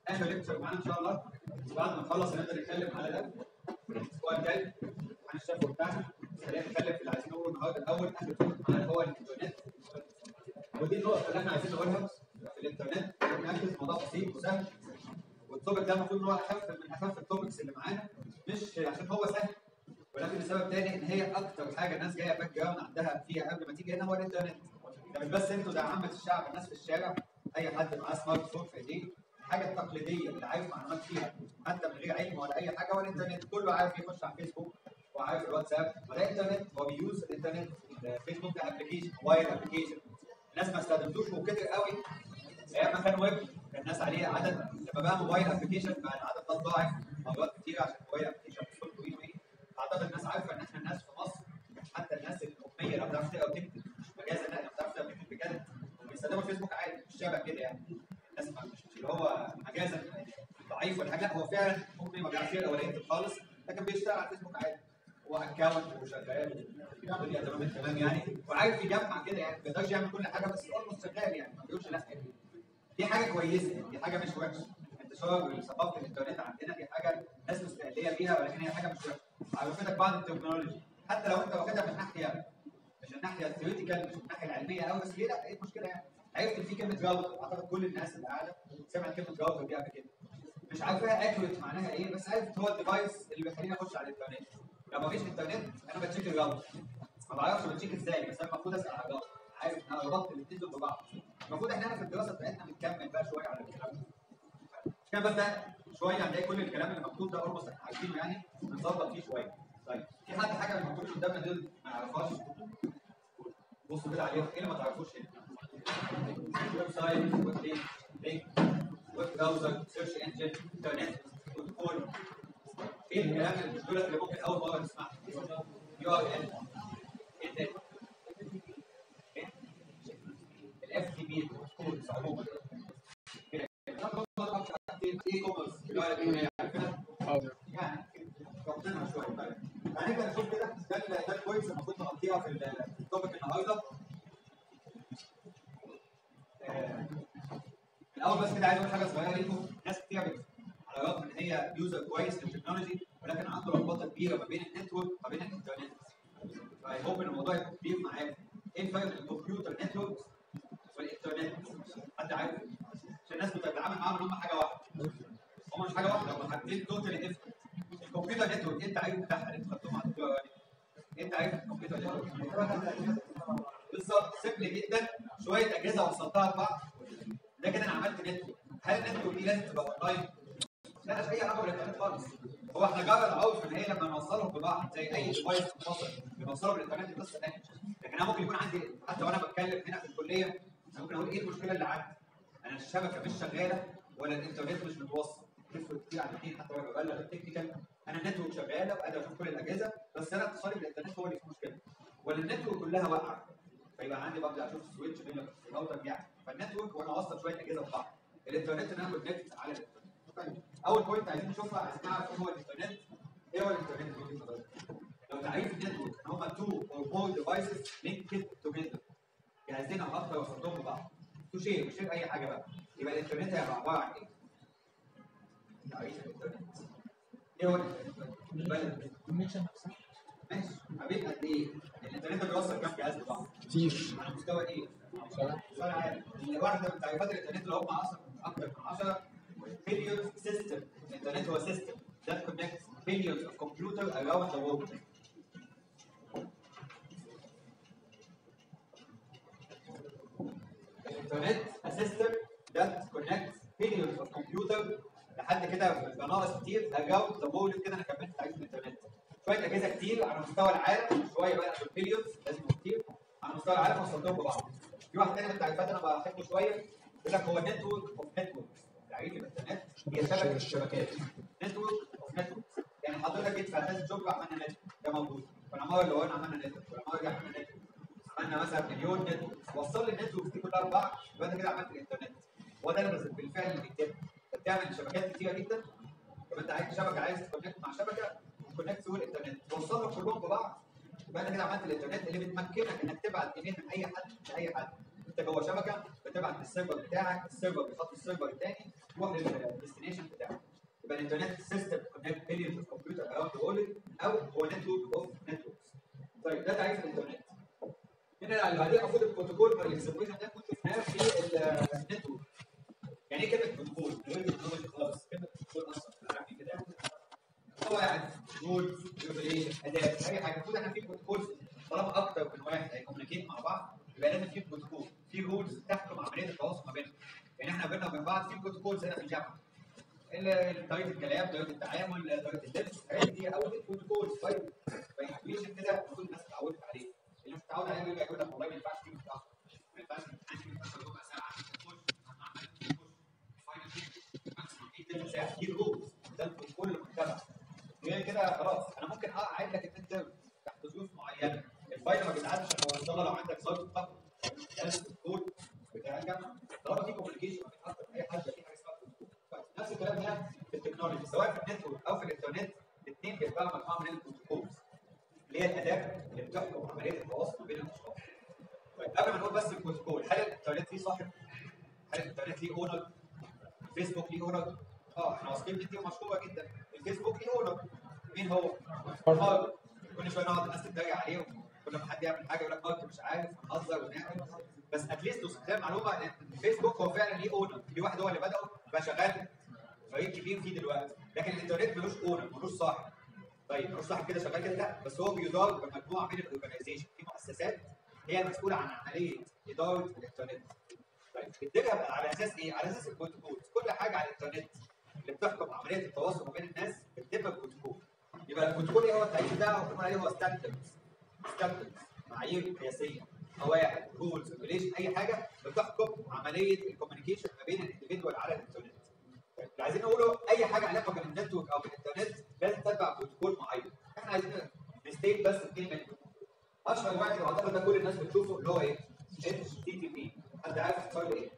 اخر ليكتشر معانا ان شاء الله بعد ما نخلص هنبدا نتكلم على ده الاسبوع الجاي عن الشفوي بتاعنا خلينا نتكلم في اللي عايزين نقوله النهارده الاول اخر توبك معانا هو الانترنت ودي النقطه اللي احنا عايزين نقولها في الانترنت نركز الموضوع بسيط وسهل والتوبك ده المفروض ان هو اخف من اخف التوبكس اللي معانا مش عشان هو سهل ولكن لسبب تاني ان هي اكتر حاجه الناس جايه باك جراوند عندها فيها قبل ما تيجي هنا هو الانترنت ده مش بس انتوا ده عامه الشعب الناس في الشارع اي حد معاه سمارت فون في ايديه الحاجه التقليديه اللي عايز معلومات فيها حتى من غير علم ولا اي حاجه هو الانترنت كله عارف يخش على الفيسبوك وعارف الواتساب وده انترنت هو بيوز الانترنت الفيسبوك ده ابلكيشن موبايل ابلكيشن الناس ما استخدمتوش وكتر قوي ايام ما كان ويب كان الناس عليه عدد لما بقى موبايل ابلكيشن بقى العدد ده ضاعف مرات كتير عشان موبايل ابلكيشن بصوت طويل وايه اعتقد الناس عارفه ان احنا الناس في مصر حتى الناس الاميه اللي ما بتعرفش تقرا وتكتب مش مجازا لا اللي ما بتعرفش تقرا وتكتب بجد بيستخدموا الفيسبوك عادي مش شبه كده يعني الناس ما- مش مش اللي هو مجازا ضعيف ولا حاجه لا هو فعلا امي ما بيعرفش يقرا ولا يكتب خالص لكن بيشتغل على الفيسبوك عادي هو اكونت وشغال الدنيا تمام التمام يعني وعارف يجمع كده يعني ما بيقدرش يعمل كل حاجه بس اولموست شغال يعني ما بيقولش لا دي حاجه كويسه يعني دي حاجه مش وحشه انتشار ثقافه الانترنت عندنا دي حاجه الناس مستقليه بيها ولكن هي حاجه مش وحشه عرفتك بعض التكنولوجي حتى لو انت واخدها من ناحيه مش الناحيه الثيوريتيكال مش الناحيه العلميه قوي بس ليه لا ايه المشكله يعني عرفت ان في كلمه راوتر اعتقد كل الناس اللي قاعده سمعت كلمه راوتر دي قبل كده مش عارفاها اكيوريت معناها ايه بس عارف هو الديفايس اللي بيخليني اخش على الانترنت لو مفيش انترنت انا بتشيك الراوتر ما بعرفش بتشيك ازاي بس انا المفروض اسال على الراوتر عارف ان انا ربطت الاثنين دول ببعض المفروض احنا هنا في الدراسه بتاعتنا بنكمل بقى شويه على الكلام ده كان بس ده شويه هنلاقي كل الكلام اللي مكتوب ده اولموست احنا عارفينه يعني بنظبط فيه شويه طيب في حد حاجه من المكتوب قدامنا دول ما يعرفهاش بصوا كده عليهم ايه اللي ما تعرفوش هنا ويب سايت ويب لينك لينك ويب براوزر سيرش انجن انترنت بروتوكول ايه الكلام اللي دول اللي ممكن اول مره نسمعها يو ار ال ايه الاف تي بي كودز عموما كده. اي كوميرس يعني ربنا شويه طيب هنبدا نشوف كده ده ال- ده البوينتس المفروض نغطيها في ال- في التوبيك النهارده آه، الاول بس كده عايز اقول حاجه صغيره ليكم ناس كتير بت- على الرغم ان هي يوزر كويس للتكنولوجي ولكن عنده لخبطه كبيره ما بين النتورك وما بين الانترنت فاي هوب ان الموضوع يكون كبير معاكم ايه الفرق بين الكمبيوتر نتورك والانترنت حد عارف عشان الناس بتتعامل معاهم ان هم حاجه واحده هم مش حاجه واحده هم حاجتين توتالي ديفرنت الكمبيوتر نتورك انت عارف بتاعها انت خدتهم على الدكتور انت عارف الكمبيوتر نتورك بالظبط سيمبل جدا شويه اجهزه وصلتها لبعض ده كده انا عملت نتورك هل النتورك دي لازم تبقى اونلاين؟ لا مش اي علاقه بالانترنت خالص هو احنا جرب العرف ان هي لما نوصلهم ببعض زي اي ديفايس منفصل بنوصله بالانترنت دي قصه ثانيه لكن انا ممكن يكون عندي حتى وانا بتكلم هنا في الكليه انا ممكن اقول ايه المشكله اللي عندي؟ انا الشبكه مش شغاله ولا الانترنت مش متوصل تفرق كتير عن الاثنين حتى وانا ببلغ التكنيكال انا النتورك شغاله وقادر اشوف كل الاجهزه بس انا اتصالي بالانترنت هو اللي فيه مشكله ولا النتورك كلها واقعه فيبقى عندي ببدا اشوف السويتش بين الراوتر يعني فالنتورك وانا اوصل شويه اجهزه ببعض الانترنت ان انا كونكت على الانترنت طيب اول بوينت عايزين نشوفها عايزين نعرف ايه هو الانترنت ايه هو الانترنت دي حضرتك لو تعريف النتورك ان هما تو اور مور ديفايسز لينكد توجذر جاهزين او اكتر وصلتهم ببعض تو شير مش شير اي حاجه بقى يبقى الانترنت هيبقى عباره عن ايه؟ تعريف الانترنت ايه هو الانترنت؟ بالك. الكونكشن نفسها ماشي حبيبي قد ايه؟ الانترنت بيوصل كام جهاز لبعض؟ كتير على مستوى ايه؟ صح سؤال عادي اللي واحده من تعريفات الانترنت اللي هم اصلا اكثر من 10 billion system الانترنت هو system that connects billions of computers around the world الانترنت a system that connects billions of computers لحد كده بيبقى ناقص كتير around the world كده انا كملت تعريف الانترنت شويه اجهزه كتير على مستوى العالم شويه بقى في البليونز لازم يبقوا كتير على مستوى العالم وصلتهم ببعض في واحد تاني من التعريفات انا بحبه شويه يقول لك هو نتورك اوف نتورك تعريف الانترنت هي شبكه الشبكات نتورك اوف نتورك يعني حضرتك جيت في اساس الجوب عملنا نتورك ده موجود والعماره اللي ورانا عملنا نتورك والعماره دي عملنا نتورك عملنا مثلا مليون نتورك وصل لي النتورك دي كلها ببعض يبقى انت كده عملت الانترنت هو ده اللي بالفعل اللي بيتم انت بتعمل شبكات كتيره جدا طب انت عايز شبكه عايز تكونكت مع شبكه كونكت ثرو الانترنت توصلهم كلهم ببعض يبقى انت كده عملت الانترنت اللي بتمكنك انك تبعت ايميل من اي حد لاي حد انت جوه شبكه بتبعت للسيرفر بتاعك السيرفر بيحط السيرفر الثاني تروح للديستنيشن بتاعك يبقى الانترنت سيستم كونكت بليونز اوف كمبيوتر اراوند ذا وورلد او هو نتورك اوف نتوركس طيب ده تعريف الانترنت هنا اللي بعدين المفروض البروتوكول او الاكسبريشن ده كنت شفناه في النتورك يعني ايه كلمه بروتوكول؟ غير تكنولوجي خالص كلمه بروتوكول اصلا عارفين كده هو يعني رولز ريجوليشن اداه اي حاجه المفروض احنا في بروتوكول طالما اكتر من واحد هيكوميونيكيت مع بعض يبقى لازم في بروتوكول في رولز تحكم عمليه التواصل ما بينهم يعني احنا بيننا وبين بعض في بروتوكولز هنا في الجامعه ال- طريقه الكلام طريقه التعامل طريقه اللبس الحاجات دي اول بروتوكول طيب فالانفورميشن كده المفروض الناس اتعودت عليه اللي مش متعود عليه بيبقى يقول لك والله ما ينفعش تيجي متاخر ما ينفعش تيجي متاخر ربع ساعه عشان تخش هتعمل تخش فاينل ماكسيموم في تلت ساعه دي رولز ده البروتوكول المتبع غير كده خلاص انا ممكن اقعد لك ان انت تحت ظروف معينه الفايل ما بيتعدش الا وصلها لو عندك ظرف فقط ده البروتوكول بتاع الجامعه طالما في كوميونيكيشن ما بين اكتر من اي حد في حاجه اسمها بروتوكول طيب، نفس الكلام هنا في التكنولوجي سواء في النتورك او في الانترنت الاثنين بيتبعوا مجموعه من البروتوكولز اللي هي الاداه اللي بتحكم عمليه التواصل ما بين الاشخاص طيب قبل ما نقول بس البروتوكول هل الانترنت ليه صاحب؟ هل الانترنت ليه اونر؟ الفيسبوك ليه اونر؟ اه احنا واثقين ان دي مشهوره جدا الفيسبوك ليه اونر مين هو؟ مارك كل شويه نقعد الناس تتريق عليه كل ما حد يعمل حاجه يقول لك مارك مش عارف نهزر ونعمل بس اتليست وصلت معلومه ان الفيسبوك هو فعلا ليه اونر في واحد هو اللي بداه بقى شغال فريق كبير فيه دلوقتي لكن الانترنت ملوش اونر ملوش صاحب طيب ملوش صاحب كده شغال كده لا بس هو بيدار بمجموعه من الاورجنايزيشن في مؤسسات هي المسؤوله عن عمليه اداره الانترنت طيب الدنيا بقى على اساس ايه؟ على اساس البروتوكول كل حاجه على الانترنت اللي بتحكم عمليه التواصل ما بين الناس بتتم بروتوكول يبقى البروتوكول ايه هو التعريف بتاعه بنقول عليه هو ستاندردز ستاندردز معايير قياسيه قواعد رولز ريجوليشن اي حاجه بتحكم عمليه الكوميونيكيشن ما بين الانديفيدوال على الانترنت طيب، اللي عايزين نقوله اي حاجه علاقه بالنتورك او بالانترنت لازم تتبع بروتوكول معين احنا عايزين نستيت بس اثنين منهم اشهر واحد واعتقد ده كل الناس بتشوفه اللي هو ايه؟ اتش تي تي بي حد عارف اختصار ايه؟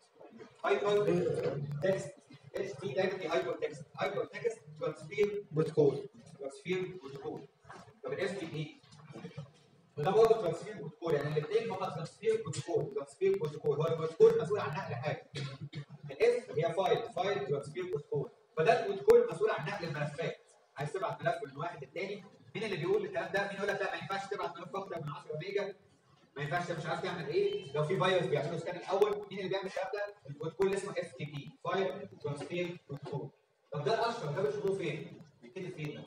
هايبر تكست اتش تي دايما دي هايبر تكست هايبر تكست ترانسفير بروتوكول ترانسفير بروتوكول طب الاس تي بي ده برضه ترانسفير بروتوكول يعني الاثنين هما ترانسفير بروتوكول ترانسفير بروتوكول هو البروتوكول مسؤول عن نقل حاجه الاس هي فايل فايل ترانسفير بروتوكول فده البروتوكول مسؤول عن نقل الملفات عايز تبعت ملف من واحد للتاني مين اللي بيقول الكلام ده؟ مين يقول لك لا ما ينفعش تبعت ملف اكتر من 10 ميجا ما ينفعش مش عارف تعمل ايه لو في فيروس بيعملوا سكان الاول مين اللي بيعمل الكلام ده؟ البروتوكول اللي اسمه اف تي بي فايل ترانسفير بروتوكول طب ده الاشهر ده بتشوفوه فين؟ بيبتدي فين؟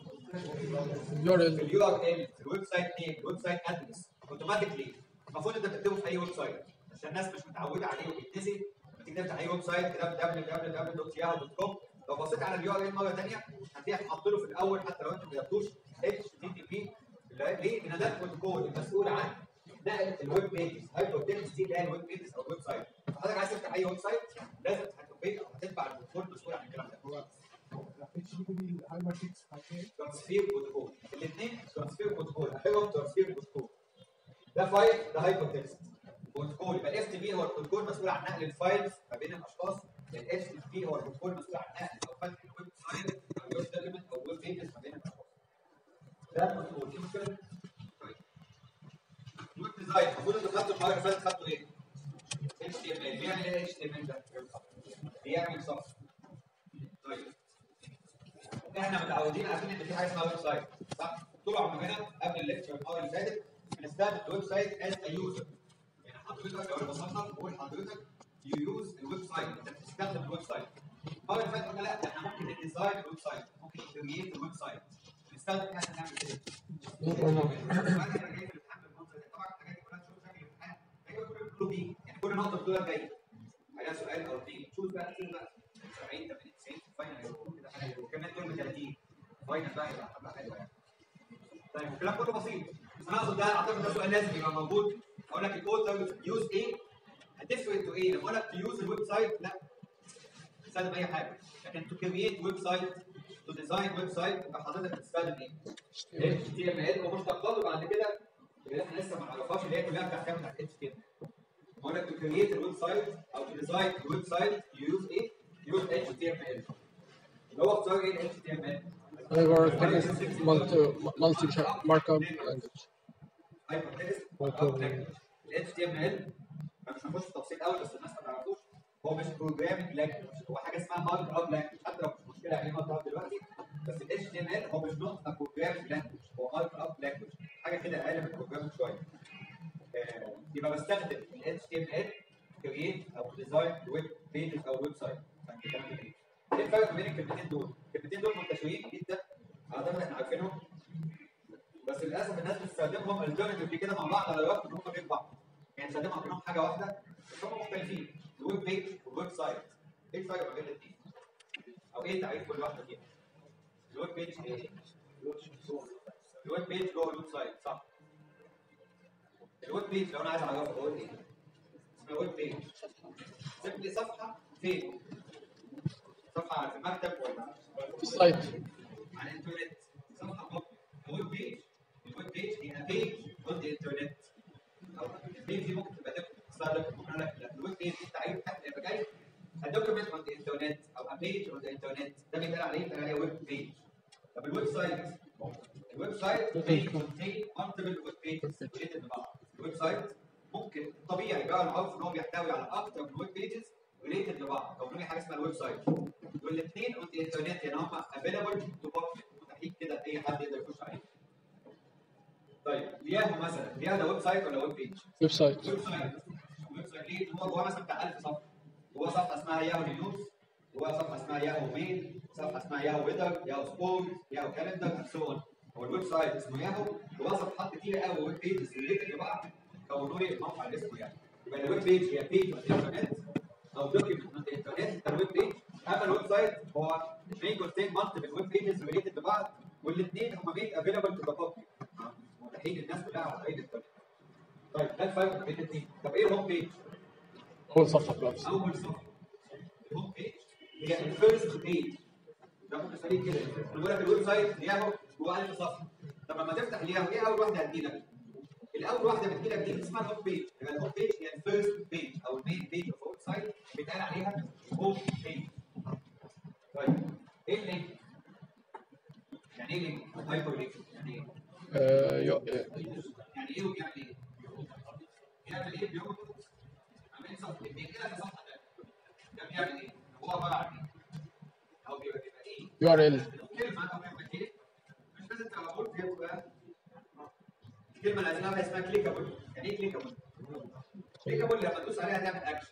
اليو ار في اليو ار ال في الويب سايت نيم الويب سايت ادرس اوتوماتيكلي المفروض انت تكتبه في اي ويب سايت عشان الناس مش متعوده عليه وبيتنسي تيجي تفتح اي ويب سايت كده www.yahoo.com لو بصيت على اليو ار ال مره ثانيه هتلاقي حاطط له في الاول حتى لو انت ما كتبتوش اتش تي تي بي ليه؟ لان ده البروتوكول المسؤول عن نقل الويب بيجز هايبر تكست دي اللي هي الويب بيجز او الويب سايت حضرتك عايز تفتح اي ويب سايت لازم هتكتب او هتتبع البروتوكول المسؤول عن الكلام ده اتش تي بي هايبر تكست ترانسفير بروتوكول الاثنين ترانسفير بروتوكول اخرهم ترانسفير بروتوكول ده فايل ده هايبر تكست بروتوكول يبقى الاف تي بي هو البروتوكول المسؤول عن نقل الفايلز ما بين الاشخاص الاتش تي بي هو البروتوكول المسؤول عن نقل او فتح الويب سايت او الويب دوكيمنت او الويب بيجز ما بين الاشخاص ده البروتوكول في مشكله؟ طيب الويب ديزاين المفروض انتوا خدتوا المره اللي فاتت خدتوا ايه؟ اتش تي ام ال بيعمل ايه اتش تي ام ال ده؟ بيعمل صفحه طيب احنا متعودين عارفين ان في حاجه اسمها ويب سايت صح؟ طول عمرنا قبل الليكتشر المره اللي فاتت بنستخدم الويب سايت از ا يوزر يعني حضرتك لو انا بصنف بقول حضرتك يو يوز الويب سايت انت بتستخدم الويب سايت المره اللي فاتت قلنا لا احنا ممكن نديزاين الويب سايت ممكن نكريت الويب سايت بنستخدم ايه عشان نعمل كده؟ طبعا احنا جاي في الامتحان بالمنظر ده طبعا احنا جاي كلنا نشوف شكل الامتحان هيبقى كله كله بي يعني كل نقطه بتقول جاي عليها سؤال او اثنين شوف بقى شوف بقى 70 80 90 فاينل هيبقوا كده حاجه وكمان دول 30 فاينل بقى يبقى حاجه حلوه يعني طيب الكلام كله بسيط بس انا اقصد ده اعتقد ده سؤال لازم يبقى موجود اقول لك الكود ده يوز ايه هتفرق انتوا ايه لما اقول لك تيوز الويب سايت لا تستخدم اي حاجه لكن تو كرييت ويب سايت تو ديزاين ويب سايت يبقى حضرتك بتستخدم ايه؟ اتش تي ام ال ومشتقات وبعد كده اللي احنا لسه ما نعرفهاش اللي هي كلها بتعتمد على اتش تي ام بقول لك تو كرييت الويب سايت او تو ديزاين الويب سايت يوز ايه؟ يوز اتش تي ام ال اللي هو اختصار ايه اتش تي ام ال؟ هايبر تكست مالتي مارك اب لانجوج هايبر تكست Markup. ال اتش تي ام ال انا مش هنخش في تفصيل قوي بس الناس ما تعرفوش هو مش بروجرامينج لانجوج هو حاجه اسمها مارك اب لانجوج حتى لو مش مشكله يعني مارك اب دلوقتي بس ال HTML هو مش نوت ا بروجرامينج لانجوج هو مارك اب لانجوج حاجه كده اقل من البروجرامينج شويه آه، يبقى بستخدم ال HTML كرييت او ديزاين ويب بيجز او ويب سايت ايه الفرق بين الكلمتين دول؟ الكلمتين دول منتشرين جدا اعتقد احنا عارفينهم بس للاسف الناس بتستخدمهم الترنتيف كده مع بعض على الوقت ان هم غير بعض يعني بتستخدمهم كانهم حاجه واحده بس هم مختلفين الويب بيج والويب سايت ايه الفرق ما بين الاثنين؟ او ايه تعريف كل واحده فيهم؟ الويب بيج ايه؟ الويب بيج جوه الويب سايت صح الويب بيج لو انا عايز اعرفها بقول ايه؟ اسمها ويب بيج سيب لي صفحه فين؟ صفحه في المكتب ولا في السايت على الانترنت صفحه موقع ويب بيج الويب بيج هي بيج اون ذا انترنت او البيج دي ممكن تبقى دوكيمنت ممكن اقول لك لا الويب بيج دي تعريف تحت يبقى جاي دوكيمنت اون ذا انترنت او بيج اون ذا انترنت ده بيتقال عليه بيتقال عليه ويب بيج طب الويب سايت الويب سايت may contain multiple web pages related لبعض الويب سايت ممكن طبيعي بقى معروف ان هو بيحتوي على اكتر من ويب بيجز ريليتد لبعض او بنقول حاجه اسمها الويب سايت والاثنين اون ذا انترنت يعني هم افيلابل تو بابليك متاحين كده اي حد يقدر يخش عليه طيب ياهو مثلا ياهو ده ويب سايت ولا ويب بيج؟ ويب سايت ويب سايت ويب سايت ليه؟ هو جواه مثلا بتاع 1000 صفحه جواه صفحه اسمها ياهو نيوز جواه صفحه اسمها ياهو ميل صفحه اسمها ياهو ويدر ياهو سبورت ياهو كالندر اند سو اون هو الويب سايت اسمه ياهو جواه صفحات كتير قوي ويب بيجز ريليتد لبعض كونوا لي الموقع اللي اسمه ياهو يبقى الويب بيج هي بيج اون الانترنت او دوكيمنت اون الانترنت ده الويب بيج اما الويب سايت هو may contain multiple web pages related لبعض والاثنين هم made available to the public متاحين للناس كلها على طريق الانترنت طيب ده الفرق بين الاثنين طب ايه الهوم بيج؟ اول صفحه في الويب سايت اول صفحه الهوم بيج هي الفيرست بيج ده ممكن تساليه كده بيقول لك الويب سايت ياهو هو 1000 صفحه طب لما تفتح الياهو ايه اول واحده هتجيلك؟ الاول واحده بتجيلك دي اسمها الهوم بيج يبقى الهوم بيج هي الفيرست بيج او المين بيج اوف ويب سايت بيتقال عليها هوم بيج طيب ايه اللينك؟ يعني ايه لينك؟ هايبر لينك يعني ايه؟ آه، يو- آه، يعني ايه وبيعمل ايه؟ بيعمل ايه؟ بيربط عاملين صفحه بينقلها لصفحه ثانيه ده بيعمل ايه؟ هو عباره عن ايه؟ او بيبقى بيبقى ايه؟ يو ار ال كلمه او بيعمل ايه؟ مش لازم تبقى بقول هي بتبقى الكلمه اللي عايزين نعملها اسمها كليكابل يعني ايه كليكابل؟ كليكابل لما تدوس عليها تعمل اكشن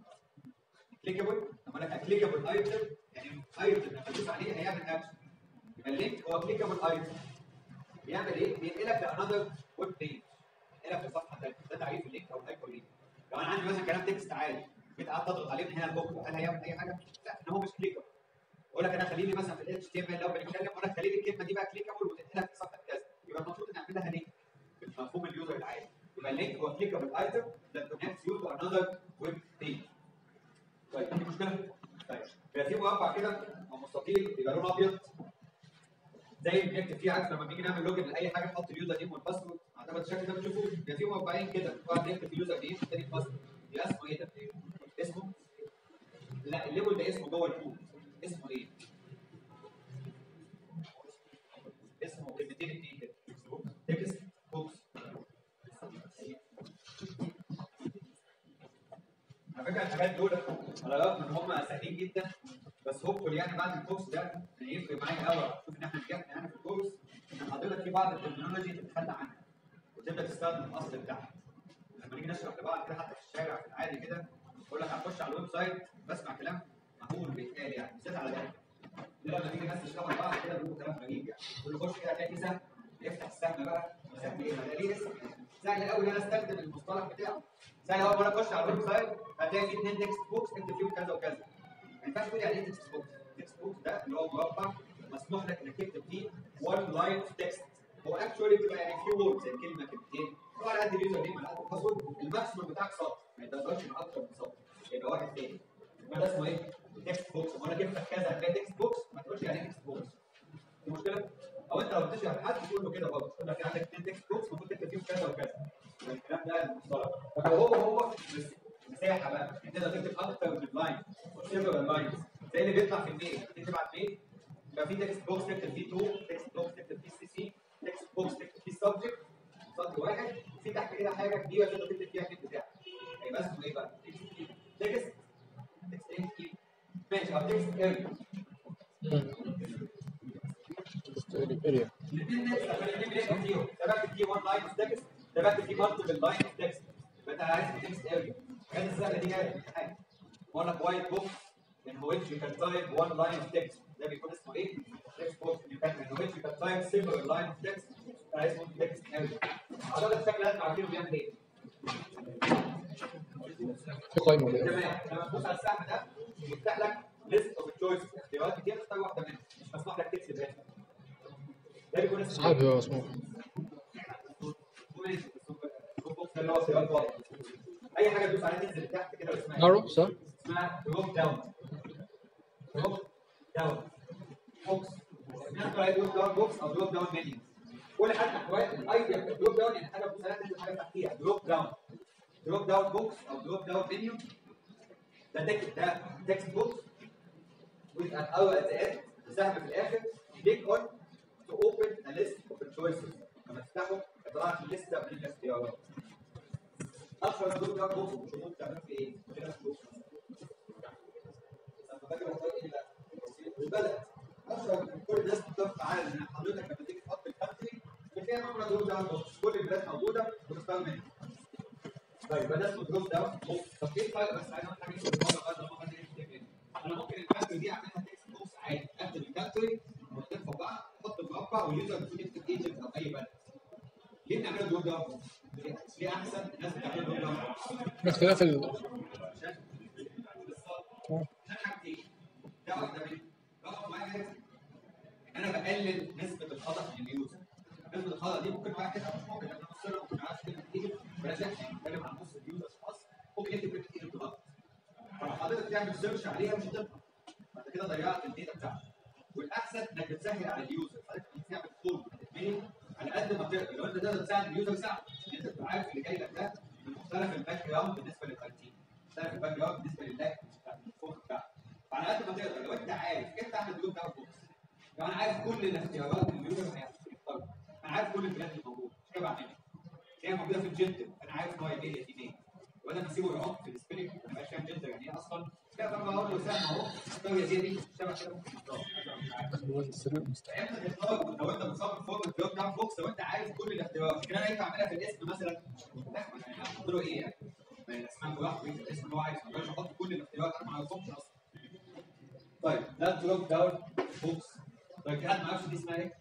كليكابل لما لك كليكابل ايتم يعني ايتم لما تدوس عليه هيعمل اكشن يبقى اللينك هو كليكابل ايتم بيعمل ايه؟ بينقلك لانذر ويب بيج ينقلك لصفحه ثانيه ده تعريف اللينك او الهايبر لينك لو انا عندي مثلا كلام تكست عادي جيت قعدت اضغط عليه من هنا لبكره هل هيعمل اي حاجه؟ لا ان هو مش كليكابل اقول لك انا خليني مثلا في الاتش تي ام ال لو بنتكلم اقول لك خليني الكلمه دي بقى كليكابل وتنقلك لصفحه كذا يبقى المفروض نعملها لينك بمفهوم اليوزر العادي يبقى اللينك هو كليكابل ايتم that connects you to another web page طيب في مشكله؟ طيب يبقى في مربع كده او مستطيل يبقى لونه ابيض زي اللي بنكتب فيه عارف لما بنيجي نعمل لوجن لاي حاجه نحط اليوزر نيم والباسورد اعتقد الشكل ده بتشوفوه يبقى في مربعين كده واحد بيكتب اليوزر نيم والتاني الباسورد يبقى اسمه ايه ده؟ اسمه لا الليبل ده اسمه جوه الكود اسمه ايه؟ اسمه كلمتين اتنين كده تكست بوكس على فكره الحاجات دول على الرغم ان هم سهلين جدا بس هوبفول يعني بعد الكورس ده يعني يفرق معايا قوي شوف ان احنا نجحنا يعني في الكورس ان حضرتك في بعض التكنولوجي تتخلى عنها وتبدا تستخدم الاصل بتاعها لما نيجي نشرح لبعض كده حتى في الشارع في العادي كده اقول لك هخش على الويب سايت بسمع كلام مهول بيتقال يعني بالذات على ده ده لما تيجي الناس تشتغل بعض كده بيقولوا كلام غريب يعني يقول له خش كده هتلاقي سهم يفتح السهم بقى سهم ايه؟ ما ده ليه اسم سهل قوي ان انا استخدم المصطلح بتاعه سهل قوي وانا اخش على الويب سايت هتلاقي فيه اثنين تكست بوكس اكتب فيهم كذا وكذا ما ينفعش تقول يعني ايه تكست بوكس تكست بوكس ده اللي هو مربع مسموح لك انك تكتب فيه وان لاين تكست هو اكشولي بتبقى يعني فيو ووردز يعني كلمه كلمتين هو على قد اليوزر نيم على قد الباسورد الماكسيمم بتاعك سطر ما يتقدرش من اكتر من سطر يبقى واحد تاني يبقى ده اسمه ايه؟ تكست بوكس وانا جبت لك كذا هتلاقي تكست بوكس ما تقولش يعني ايه تكست بوكس دي مشكله او انت لو بتشرح لحد تقول له كده برضه تقول لك عندك اثنين تكست بوكس المفروض تكتب فيهم كذا وكذا يبقى الكلام ده المصطلح طب لو هو هو بس مساحه بقى انت تقدر تكتب اكتر من لاين سيفرال لاينز زي اللي بيطلع في الميل تيجي تبعت ميل يبقى في تكست بوكس تكتب فيه تو تكست بوكس تكتب فيه سي سي تكست بوكس تكتب فيه سبجكت سطر واحد في تحت كده حاجه كبيره تقدر تكتب فيها الكلمه بتاعك هيبقى اسمه ايه بقى؟ تكست اريا اريا الاثنين نفس الاثنين بنكتب فيهم ده بكتب فيه 1 لاين اوف تكست ده بكتب فيه مالتيبل لاين اوف تكست فانت عايز تكست اريا الحاجات السهله دي جايه في الامتحان بقول لك وايت بوك in which you can type one line of text ده بيكون اسمه ايه؟ text box you can in which you can type several line of text ده اسمه text area عدد الشكل لازم عارفينه بيعمل ايه؟ في قائمه كده تمام لما تبص على السهم ده يفتح لك ليست اوف تشويس اختيارات كتير تختار واحده منهم مش مسموح لك تكتب بيها ده بيكون اسمه صعب هو مسموح ده اللي هو خيارات واضحه اي حاجه تدوس عليها تنزل تحت كده اسمها إيه؟ نارو صح؟ اسمها دروب داون دروب داون بوكس نحن على دروب داون بوكس او دروب داون منيو كل حاجه احوال الايديا بتاع دروب داون يعني حاجه بتبص عليها تنزل حاجه تحتيها دروب داون دروب داون بوكس او دروب داون منيو ده تكست ده تكست بوكس with an arrow at the end سهم في الاخر click on to open a list of the choices لما تفتحه يطلع لك لسته من الاختيارات اشهر دروب داون بوكس مش ممكن تعمل في ايه؟ كده في بوكس وبدأ اشهر كل الناس بتتفق على ان حضرتك لما تيجي تحط الكانتري بتلاقي نمره دروب داون بوكس كل البلاد موجوده وتختار منها طيب يبقى ده اسمه دروب داون بوكس طب ايه الفرق بس عايز اقول حاجه في الموضوع ده لما حد يكتب انا ممكن الكانتري دي اعملها تكست بوكس عادي اكتب الكانتري مرتين في بعض احط مربع واليوزر المفروض يكتب ايجنت او اي بلد ليه بنعمله دروب داون بوكس؟ ليه؟ ليه احسن الناس بتعمل دروب داون بوكس؟ باختلاف ال عشان بالظبط عشان حاجتين ده واحده منهم رقم واحد ان انا بقلل نسبه الخطا من اليوزر نسبه الخطا دي ممكن واحد او مش ممكن لما نبص له ممكن عارف كلمه ايجنت بلاش نتكلم عن نص اليوزر في مصر ممكن يكتب كلمه ايجنت غلط فلو حضرتك تعمل سيرش عليها مش هتطلع فانت كده ضيعت الداتا بتاعتك والاحسن انك بتسهل على اليوزر حضرتك بتعمل كود تتملي على قد ما تقدر لو انت تقدر تساعد اليوزر ساعد انت تبقى عارف اللي جاي لك ده من مختلف الباك جراوند بالنسبه للترتيب مختلف الباك جراوند بالنسبه للاك بتاع الفوق بتاعك فعلى قد ما تقدر لو انت عارف انت اعمل دروب داون بوكس لو انا عارف كل الاختيارات اللي اليوزر هيختارها انا عارف كل البلاد اللي موجوده مش كده بعملها هي موجوده في الجنتل انا عارف ان هو يبقى لي اثنين وانا بسيبه يعق في السبيلنج ما بقاش فاهم جنتل يعني ايه اصلا كده بقى اقول له سهم اهو اختار يا زيادي شبه كده ممكن يختار فانت تختار لو انت بتصمم فورم دروب داون بوكس لو انت عارف كل الاختيارات لكن انا ينفع اعملها في الاسم مثلا لا يعني احط له ايه يعني ما الاسماء براحته يكتب الاسم اللي هو عايزه ما ينفعش احط كل الاختيارات انا ما اعرفهمش اصلا طيب ده دروب داون بوكس طيب في حد ما يعرفش دي اسمها ايه؟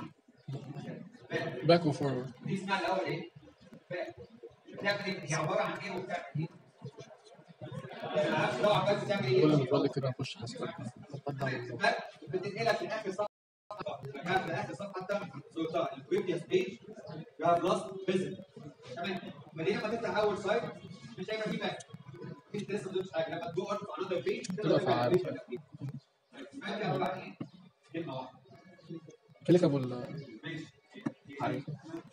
باك. باك وفورورد دي اسمها الاول ايه؟ باك. بتعمل ايه؟ هي عباره عن ايه وبتعمل ايه؟ ما اعرفش لو عملت تعمل ايه؟ كل ما تقول كده نخش حسب باك بتنقلك لاخر صفحه كان في اخر صفحه انت صورتها البريفيوس بيج يو هاف لاست فيزيت تمام بعدين لما تفتح اول سايت مش هيبقى فيه باك انت لسه ما دوتش حاجه لما تجو اون في انذر بيج تقف على عارف. باك دي عباره عن ايه؟ كلمه واحده كليكابل ماشي عارف.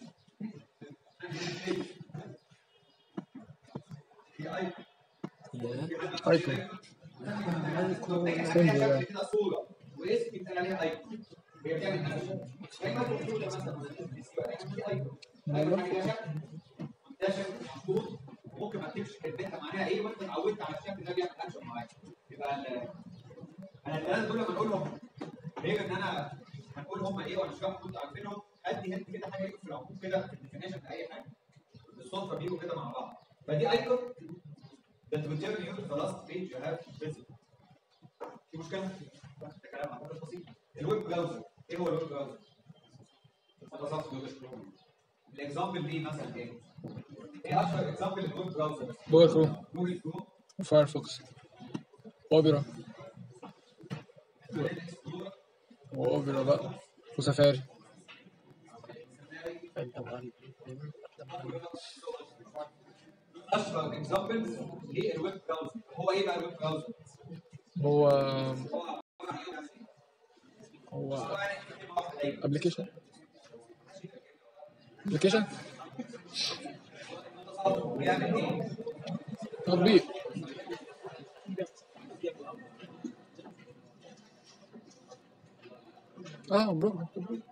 في ايكون ايكون فين ده؟ كده صوره واسم بيتقال عليها ايكون هي بتعمل اكشن زي ما انت بتقول مثلا دي ايكون ايكون حاجه ليها شكل منتشر مشهور ممكن ما تكتبش كلمتها معناها ايه وانت اتعودت على الشكل ده بيعمل اكشن معاك يبقى ال- انا الثلاثه دول لما نقولهم غير ان انا هنقول هم ايه وهنشرحهم وانتوا عارفينهم ادي هنت كده حاجه في العموم كده في الديفينيشن اي حاجه بالصدفه بيجوا كده مع بعض فدي ايكون that will tell you the last page you have visited. في مشكلة؟ ده كلام اعتقد بسيط. الويب براوزر، ايه هو الويب براوزر؟ متصفح جوجل كروم. الاكزامبل دي مثلا ايه؟ ايه اشهر اكزامبل للويب براوزر؟ جوجل كروم جوجل كروم، وفايرفوكس اوبرا انترنت اكسبلورر، واوبرا بقى وسفاري اشهر اكزامبلز للويب براوزر. هو ايه بقى الويب براوزر؟ هو هو عبارة عن ايه بس؟ هو هو يعني كلمة واحدة دايما. ابلكيشن ابلكيشن بيعمل ايه؟ تطبيق اه برافو تطبيق.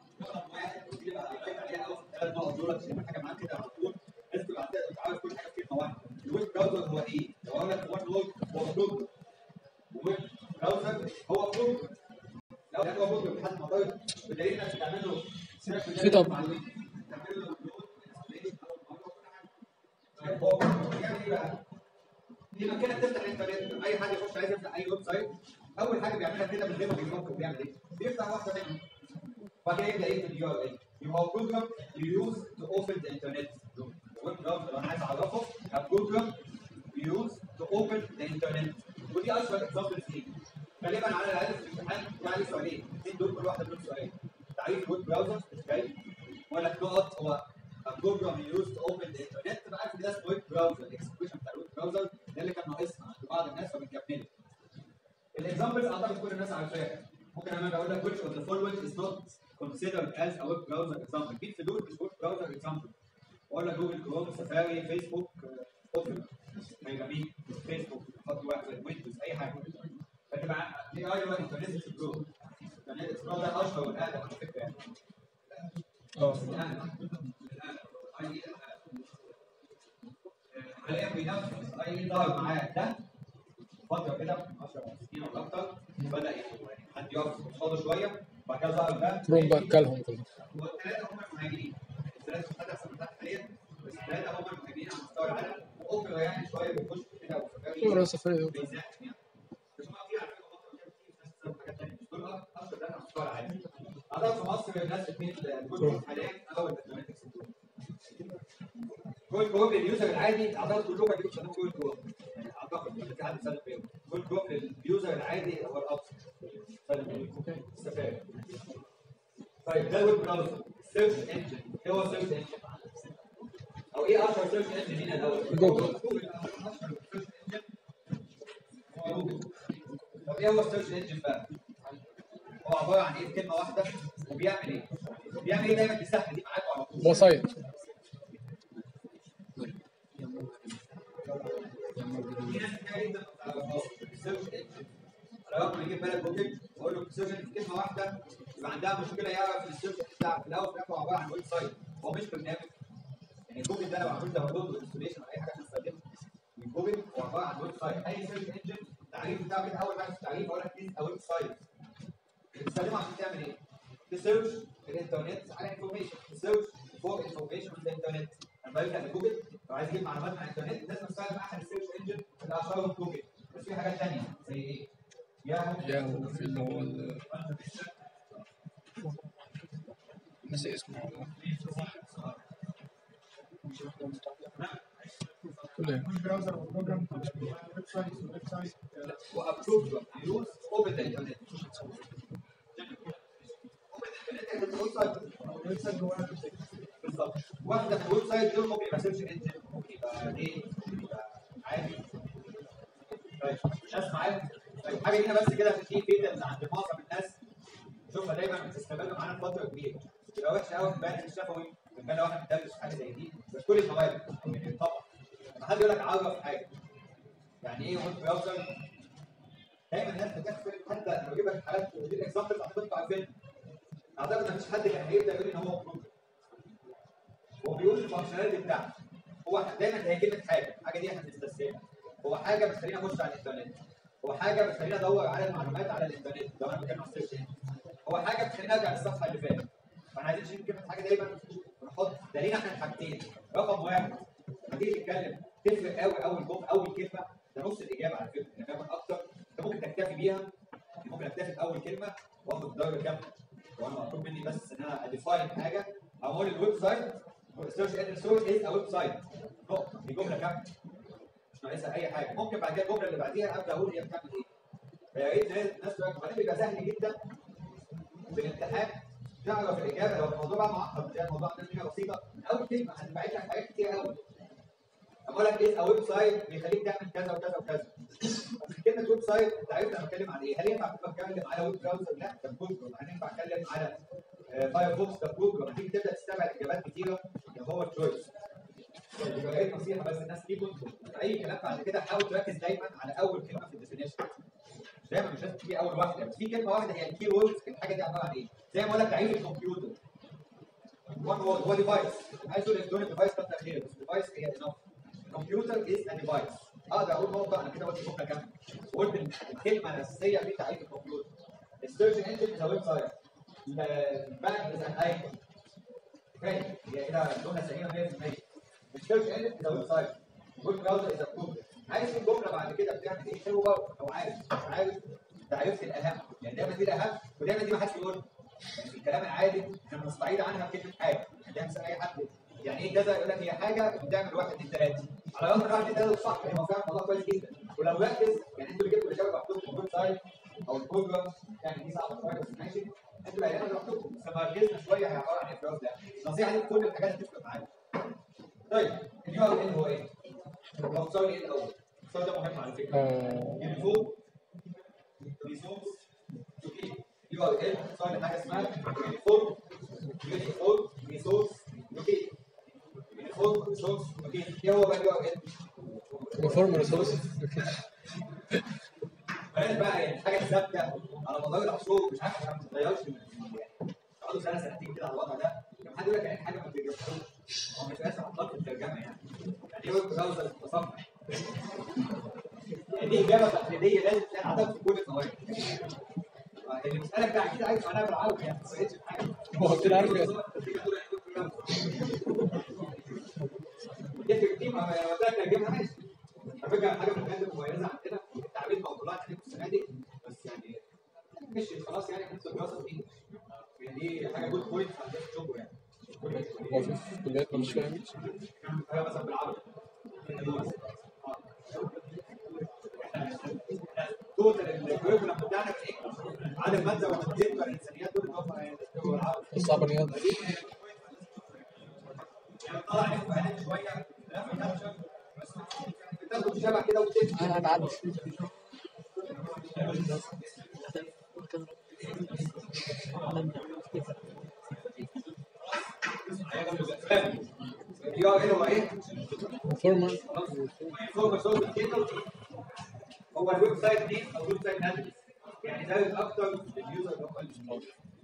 ثلاث نقط دول عشان حاجه معاك كده على طول لازم تبقى عارف- عارف كل حاجه في كلمه واحده الويب براوزر هو ايه؟ لو اقول لك وان وورد هو بروجرام الويب براوزر هو هو برضه لحد ما ضايق بدليل انك بتعمل له سيبك من Setup. المعلومات. بتعمل له طيب هو بيعمل ايه بقى؟ لما كده تفتح الانترنت اي حد يخش عايز يفتح اي ويب سايت اول حاجه بيعملها كده من غير ما بيفكر بيعمل ايه؟ بيفتح واحده منهم وبعد كده يبدا يكتب اليو ار ال يبقى هو بروجرام يوز تو اوبن ذا انترنت الويب براوزر لو انا عايز اعرفه بروجرام يوز تو اوبن ذا انترنت ودي اشهر اكزامبلز دي غالبا على الاقل في الامتحان بتاع لي سؤالين الاثنين دول كل واحده منهم سؤال تعريف الويب براوزر ازاي ولا نقط هو بروجرام يوز تو اوبن ذا انترنت تبقى عارف ان ده اسمه ويب براوزر الاكسبريشن بتاع الويب براوزر ده اللي كان ناقصنا عند بعض الناس فبنكمله الاكزامبلز اعتقد كل الناس عارفاها ممكن انا اقول لك which of the following is not considered as a web browser example مين في دول مش ويب براوزر example اقول لك جوجل كروم سفاري فيسبوك اوبن هيبقى مين فيسبوك خط واحد ويندوز اي حاجه فتبقى اي اي هو انترنت اكسبلور الانترنت اكسبلور ده اشهر والاقدم على فكره يعني اه الآن. الآن. حاليا بينفذ اي ظهر معاه ده فتره كده 10 سنين ولا اكتر بدا يعني حد يقف قصاده شويه وبعد كده ظهر ده كروم بقى كلهم كلهم والثلاثه هم المهاجرين الثلاثه مش هتحصل فتح حاليا بس الثلاثه هم المهاجرين على مستوى العالم واوبرا يعني شويه بيخش كده وسفاري كورة سفرية بيزاحم يعني بس هم في على فكره مصر كده كتير ناس بتسوي حاجات ثانيه بس دول اشهر ناس على مستوى العالم اعتقد في مصر الناس الاثنين الجزء حاليا اول ماثماتكس جول كروم لليوزر العادي اعتقد كلهم هيجيبوا يستخدموا جول كروم يعني اعتقد مش في حد يستخدم فيهم جول كروم لليوزر العادي هو الابسط استفاد طيب ده الويب براوزر سيرش انجن ايه هو سيرش انجن؟ او ايه اشهر سيرش انجن هنا الاول؟ جوجل. جوجل اشهر سيرش انجن جوجل طب ايه هو السيرش انجن بقى؟ هو عباره عن ايه كلمه واحده وبيعمل ايه؟ بيعمل ايه دايما بيسهل دي معاكم على طول وسايط في ناس كتير جدا ما بتعرفهاش السيرش انجن على وقت ما يجي في بالك جوجل اقول له السيرش انجن كلمه واحده يبقى عندها مشكله يعرف السيرش بتاع في الاول وفي الاخر هو عباره عن ويب سايت هو مش برنامج يعني جوجل ده لو عملت داونلود وانستوليشن او اي حاجه عشان تستخدمه من جوجل هو عباره عن ويب سايت اي سيرش انجن التعريف بتاعه كده اول حاجه في التعريف اقول لك ذيس ويب سايت بتستخدمه عشان تعمل ايه؟ تسيرش الانترنت على انفورميشن تسيرش فور انفورميشن في الانترنت لما يفتح جوجل لو عايز يجيب معلومات عن الانترنت لازم يستخدم احد السيرش انجن اللي اشهرهم جوجل بس في حاجات ثانيه زي ايه؟ ياهو ياهو في اللي هو ال- نسي اسمه كل ايه البراوزر والبروجرام ويب سايت ويب سايت وابروف يوز اوبن ذا انترنت الويب سايت جواه بالظبط واحده في الويب سايت دول ممكن يبقى سيرش انجن ممكن يبقى ايه يبقى عادي طيب ناس معايا طيب حاجه هنا بس كده في فيتنز عند معظم الناس شوفها دايما بتستمر معانا فتره كبيره تبقى وحشه قوي في بالك الشفوي في بالك واحد بيدرس حاجه زي دي بس كل المواد يعني طبعا لما حد يقول لك عرف حاجه يعني ايه ويب براوزر دايما الناس بتغفل حتى لو اجيب لك حالات ودي الاكزامبلز اعتقد انتوا عارفينها اعتقد مفيش حد كان هيبدا يقول ان هو بروجرام هو بيقول الفانكشناليتي بتاعته هو دايما هي كلمه حاجه الحاجه دي احنا بنستسهلها هو حاجه بتخليني اخش على الانترنت هو حاجه بتخليني ادور على المعلومات على الانترنت لو انا بتكلم عن السيرش انجن هو حاجه بتخليني ارجع للصفحه اللي فاتت فاحنا عايزين نشيل كلمه حاجه دايما ونحط ده لينا احنا الحاجتين رقم واحد لما تيجي تتكلم تفرق قوي اول جمله اول كلمه ده نص الاجابه على فكره يعني كمان اكتر انت ممكن تكتفي بيها يعني ممكن اكتفي باول كلمه واخد درجه كامله لو انا مطلوب مني بس ان انا اديفاين حاجه او اقول الويب سايت سيرش انجن سورس از ا ويب سايت نقطه دي جمله كامله مش ناقصها اي حاجه ممكن بعد كده الجمله اللي بعديها ابدا اقول هي بتعمل ايه فيا ريت الناس الناس تبقى وبعدين بيبقى سهل جدا في الامتحان تعرف الاجابه لو الموضوع بقى معقد زي الموضوع ده حاجه بسيطه من اول كلمه هتبعت لك حاجات كتير قوي اقول لك ايه ويب سايت بيخليك تعمل كذا وكذا وكذا بس كلمه ويب سايت انت عرفت انا بتكلم عن ايه؟ هل ينفع تبقى بتكلم على ويب براوزر؟ لا ده بروجرام هل ينفع اتكلم على فايرفوكس ده بروجرام هتيجي تبدا تستبعد اجابات كتيره يبقى هو التشويس يبقى ايه نصيحه بس الناس دي كنت في اي كلام بعد كده حاول تركز دايما على اول كلمه في الديفينيشن دايما مش لازم تيجي اول واحده بس في كلمه واحده هي الكي ووردز الحاجه دي عباره عن ايه؟ زي ما اقول لك تعريف الكمبيوتر وان وورد هو ديفايس عايز تقول الكترونيك ديفايس كتر خير بس ديفايس هي انف كمبيوتر از ا ديفايس اقدر اقول نقطه انا كده قلت جمله كامله قلت الكلمه الاساسيه في تعريف الكمبيوتر السيرش انجن از ويب سايت الباك از ان ايكون اوكي هي كده جمله سليمه 100% السيرش انجن از ويب سايت ويب براوزر از جوجل عايز في جمله بعد كده بتعمل ايه حلو برضه او عارف مش عارف ده عرفت الاهم يعني دايما دي الاهم ودايما دي ما حدش يقول يعني في الكلام العادي احنا بنستعيد عنها بكلمه حاجه يعني مثلا اي حد يعني ايه كذا يقول لك هي حاجه بتعمل واحد اثنين ثلاثه على الرغم ان واحد اثنين ثلاثه صح يعني هو فعلا الموضوع كويس جدا ولو ركز يعني انتوا اللي جبتوا الاجابه محطوطه في الويب سايت او البروجرام يعني دي صعبه شويه بس ماشي انتوا اللي قايلينها لوحدكم بس لما ركزنا شويه هي عباره عن ايه في الوقت ده النصيحه دي في كل الحاجات هتفرق معانا طيب اليو ار ال هو ايه؟ هو بتساوي ايه الاول؟ بتساوي ده مهم على فكره آه، يعني فوق ريسورس تو كي يو ار ال بتساوي حاجه اسمها يونيفورم يونيفورم ريسورس تو كي يونيفورم ريسورس تو كي ايه هو بقى اليو ار ال؟ uniform resource بلاش بقى يعني حاجه ثابته على مدار العصور مش عارف عشان ما تتغيرش يعني تقعدوا سنه سنتين كده على الوضع ده كان حد يقول لك يعني حاجه ما بتتجربش هو مش اسف اطلاق الترجمه يعني يعني ايه ويب براوزر متصفح يعني دي اجابه تقليديه لازم تلاقي عدد في كل الفوائد اللي بيسالك ده اكيد عايز معناها بالعربي يعني ما بقتش حاجه هو كده عارف يعني. يفرق دي ما ما قلت لك ترجمها ماشي على فكره حاجه من الحاجات المميزه عندنا التعبير موضوعات عليكم السنه دي بس يعني مش خلاص يعني احنا دراسه في يعني دي حاجه جود بوينت عندنا تشوفوا يعني هو في في كليات مش فاهم حاجه مثلا بالعربي توتال الكوريكولم بتاعنا في ايه؟ عدد الماده والتدريب والانسانيات دول اللي هم بالعربي الصعب رياضة يعني طلع عليكم بيانات شويه لا في نفس بس بتاخد شبه كده وتمشي انا هتعدي اليو ار ال هو ايه؟ uniform فوق صوت الكلمه هو الويب سايت نيم او الويب سايت ادرس يعني ده اكتر اليوزر اللي هو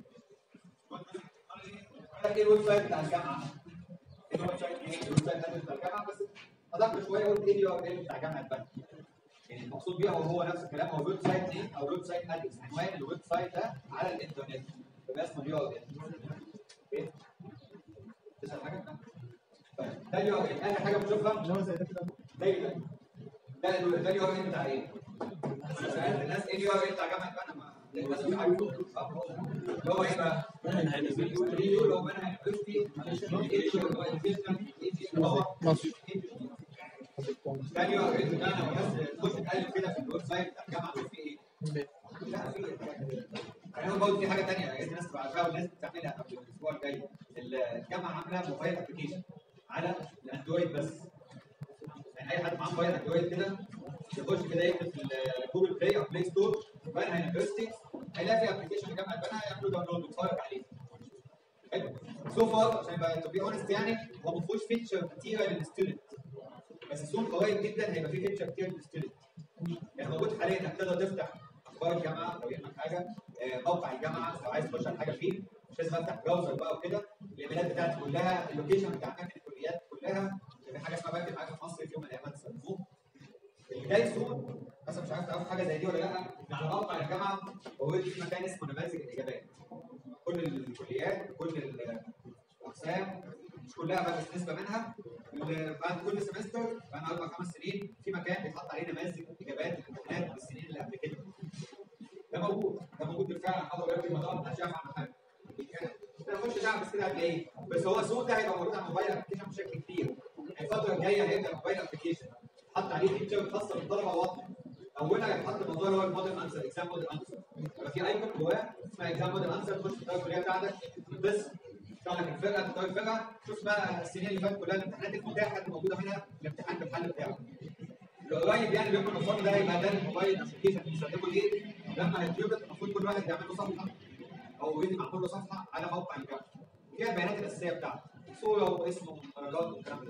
ايه الويب سايت بتاع الجامعه؟ ايه الويب سايت ايه؟ الويب سايت ادرس بتاع الجامعه بس ادق شويه قلت ايه اليو ار ال بتاع جامعه بنك يعني المقصود بيها هو هو نفس الكلام هو الويب سايت نيم او الويب سايت ادرس عنوان الويب سايت ده على الانترنت يبقى اسمه اليو ار ال اوكي؟ تسال حاجه؟ طيب ده اليو ار ال اخر حاجه بنشوفها اللي هو زي ده كده دايما ده ال- ده اليو ار ال بتاع ايه؟ سألت الناس ايه اليو ار ال بتاع جامعه بنما؟ الناس مش عارفه صح؟ اللي هو ايه بقى؟ اليو اللي هو منهج يونيفرستي اللي هو education اللي هو مصر ده اليو ار ال بتاعنا والناس تخش تقلب كده في الويب سايت بتاع الجامعه في ايه؟ لا في يعني هو برضه في حاجه ثانيه عايز الناس تبقى عارفاها والناس بتعملها قبل الاسبوع الجاي الجامعه عامله موبايل ابلكيشن على الاندرويد بس يعني اي حد معاه موبايل اندرويد كده يخش كده يكتب في جوجل بلاي او بلاي ستور بنها يونيفرستي هيلاقي في ابلكيشن لجامعه بنها يعملوا داونلود ويتفرج عليه حلو سو فار عشان يبقى تو بي اونست يعني هو ما فيهوش فيتشر كتيره للستودنت بس سون قريب جدا هيبقى فيه فيتشر كتير للستودنت يعني موجود حاليا انك تقدر تفتح اخبار الجامعه لو يهمك حاجه آه، موقع الجامعه لو عايز تخش على حاجه فيه مش لازم افتح براوزر بقى وكده الايميلات بتاعتي كلها اللوكيشن بتاع اماكن الكليات كلها في حاجه اسمها بنك معاك في مصر في يوم من الايام هتستخدموه اللي جاي سوق بس مش عارف تعرف حاجه زي دي ولا لا إن على موقع الجامعه موجود في مكان اسمه نماذج الاجابات كل الكليات كل الاقسام مش كلها بقى بس نسبه منها اللي بعد كل سمستر بعد اربع خمس سنين في مكان بيتحط عليه نماذج اجابات الامتحانات بالسنين اللي قبل كده ده موجود ده موجود بالفعل حضر بالك الموضوع مش عارف عنه حاجه نخش دعم بس كده هتلاقيه بس هو السوق ده هيبقى موجود على الموبايل ابلكيشن بشكل كبير الفتره الجايه هيبدا الموبايل ابلكيشن حط عليه فيتشر خاصه بالطلبه واضحه اولها هيتحط موضوع اللي هو الموديل انسر اكزام موديل انسر يبقى في ايكون جواه اسمها اكزام موديل انسر تخش تختار الكليه بتاعتك بس تختار لك الفرقه تختار الفرقه شوف بقى السنين اللي فاتت كلها الامتحانات المتاحه اللي موجوده منها الامتحان بالحل بتاعه القريب يعني بيكون النظام ده هيبقى ده الموبايل ابلكيشن بيستخدمه ليه؟ لما هيتيوبت المفروض كل واحد يعمل له صفحه او فيديو معمول له صفحه على موقع الجامعه فيها البيانات الاساسيه بتاعته صوره واسمه ودرجات والكلام ده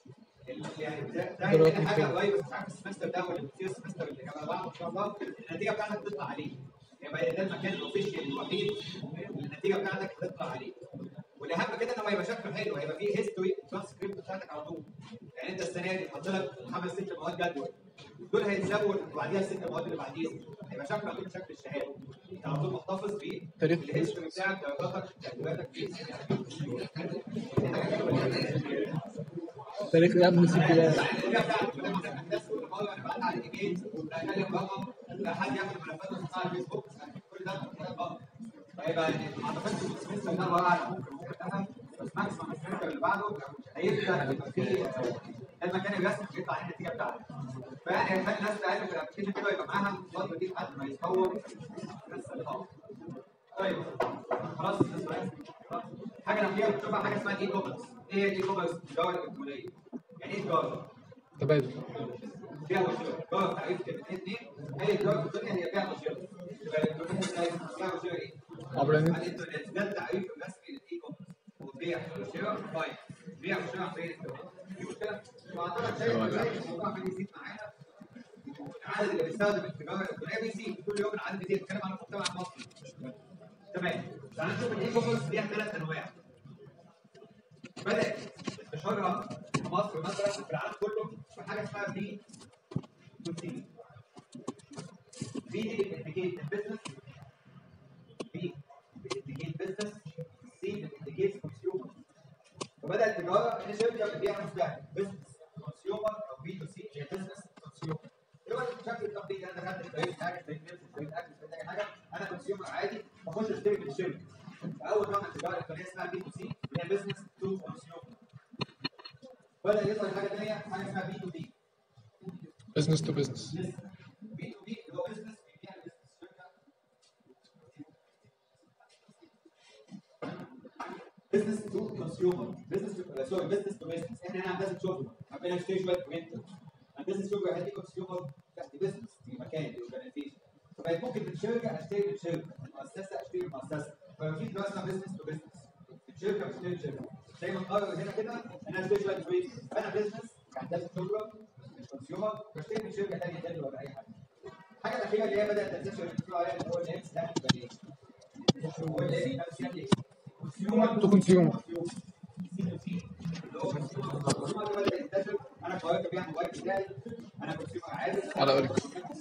يعني ده ده درجات هيبقى حاجه الكلام. قريبه مش عارف السمستر ده ولا في السمستر اللي كمان بعده ان شاء الله النتيجه بتاعتك تطلع عليه يبقى ده المكان الاوفيشال الوحيد اللي النتيجه بتاعتك هتطلع عليه والاهم كده انه هيبقى شكله حلو هيبقى فيه هيستوري ترانسكريبت بتاعتك على طول يعني انت السنه دي حاطط لك خمس ست مواد جدول دول هيتساووا بعديها الست مواد اللي بعديها هيبقى شكل عندهم شكل الشهاده انت على طول محتفظ بيه تاريخ. الهيستوري بتاعك درجاتك ترتيباتك فيه تاريخ يا ابني سيب كده حد ياخد ملفات ويحطها على الفيسبوك كل ده كلام غلط هيبقى ما اعتقدش ان السمستر ده ولا على ممكن ممكن ده بس ماكسيمم السمستر اللي بعده هيبدا يبقى فيه ده المكان اللي بيرسم بيطلع النتيجه بتاعته فيعني هيخلي الناس تعمل في الابلكيشن كده يبقى معاها الفتره دي لحد ما يتطور بس الخط طيب خلاص السؤال خلاص. حاجه الاخيره بتشوفها حاجه اسمها الاي كوميرس ايه هي الاي كوميرس التجاره الالكترونيه يعني ايه تجاره؟ تبادل بيع وشراء تجاره تعريف كلمتين اتنين هي التجاره في الدنيا هي بيع وشراء يبقى الالكترونيه ازاي؟ بيع وشراء ايه؟ عبر على النت الانترنت ده التعريف الرسمي للاي كوميرس وبيع وشراء فاين بيع وشراء عن طريق الانترنت في مشكله؟ فاعتقد شايف ازاي الموضوع عمال يزيد معانا العدد اللي بيستخدم التجاره الالكترونيه بيزيد كل يوم العدد بيزيد بتكلم عن المجتمع المصري تمام تعال نشوف الاي كوميرس ليها ثلاث انواع بدات انتشارها في مصر مثلا في العالم كله في حاجه اسمها بي تو سي بي دي بتindicate البيزنس بي بتindicate بيزنس سي بتindicate كونسيومر فبدات التجاره ان شركه بتبيع مستهلك بزنس كونسيومر او بي تو سي هي بزنس كونسيومر دلوقتي بشكل تقليدي انا دخلت اشتريت حاجه اشتريت لبس اشتريت اكل اشتريت اي حاجه انا كونسيومر عادي بخش اشتري من الشركه فاول نوع من التجاره الالكترونيه اسمها بي تو سي اللي هي بزنس تو كونسيومر بدا يظهر حاجه ثانيه حاجه اسمها بي تو بي بزنس تو بزنس بي تو بي اللي هو بزنس بيبيع لبزنس شركه بزنس تو كونسيومر بزنس سوري بزنس تو بزنس احنا هنا هندسه شغل حبينا نشتري شويه برينتر هندسه شغل هدي كونسيومر تحت بزنس في مكان في اورجانيزيشن فبقت ممكن من شركه اشتري من شركه من مؤسسه اشتري من مؤسسه ففي دلوقتي اسمها بزنس تو بزنس الشركه بتشتري من شركه زي ما نقرر هنا كده انا اشتري شويه برينتر انا بزنس كهندسه شغل مش كونسيومر بشتري من شركه ثانيه تاني ولا اي حاجه الحاجه الاخيره اللي هي بدات تنتشر اللي بتقول عليها اللي هو الناس ده هو اللي نفس يعني كونسيومر تو كونسيومر انا قررت ابيع الموبايل بتاعي انا كونسيومر عادي على أوريك.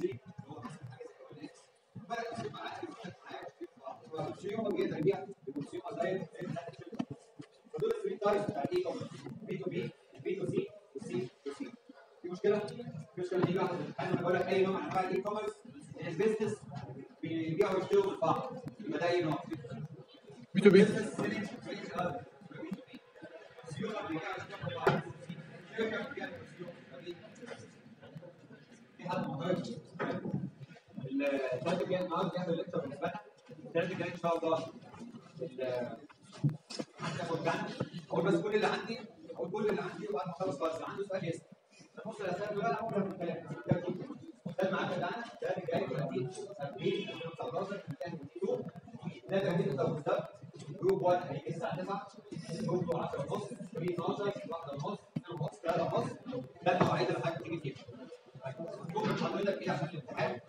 الكونسيومر بيقدر يبيع الكونسيومر زي فدول الثري تايبس بتاع الاي كوميرس بي تو بي بي تو سي وسي تو سي في مشكله؟ في مشكله دي بقى انا بقول لك اي نوع من انواع الاي كوميرس البيزنس بيبيعوا ويشتروا من بعض يبقى ده اي نوع بي تو بي الثلاثة الجاي النهارده بيعمل ليكتشر بالنسبة لنا الثلاثة الجاي إن شاء الله ال- هناخد جنب أقول بس كل اللي عندي أقول كل اللي عندي وبعد ما أخلص خلاص اللي عنده سؤال يسأل نبص الأسئلة دول أنا أول ما الكلام ده معاك بتاعنا الثلاثة الجاي 30 أبريل 2019 ده تمرين بالظبط جروب 1 هيجي الساعة 9 جروب 2 10 ونص 3 12 1 ونص 2 ونص 3 ونص ده المواعيد اللي حضرتك تيجي فيها ممكن حضرتك ايه عشان الامتحان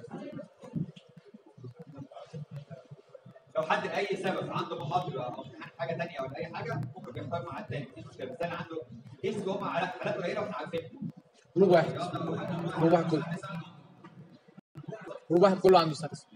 لو حد لاي سبب عنده محاضره او امتحان حاجه ثانيه ولا اي حاجه ممكن بيختار ميعاد ثاني مفيش مشكله بس انا عنده كيس هم حالات قليله واحنا عارفينها جروب واحد جروب واحد كله جروب واحد كله عنده سكس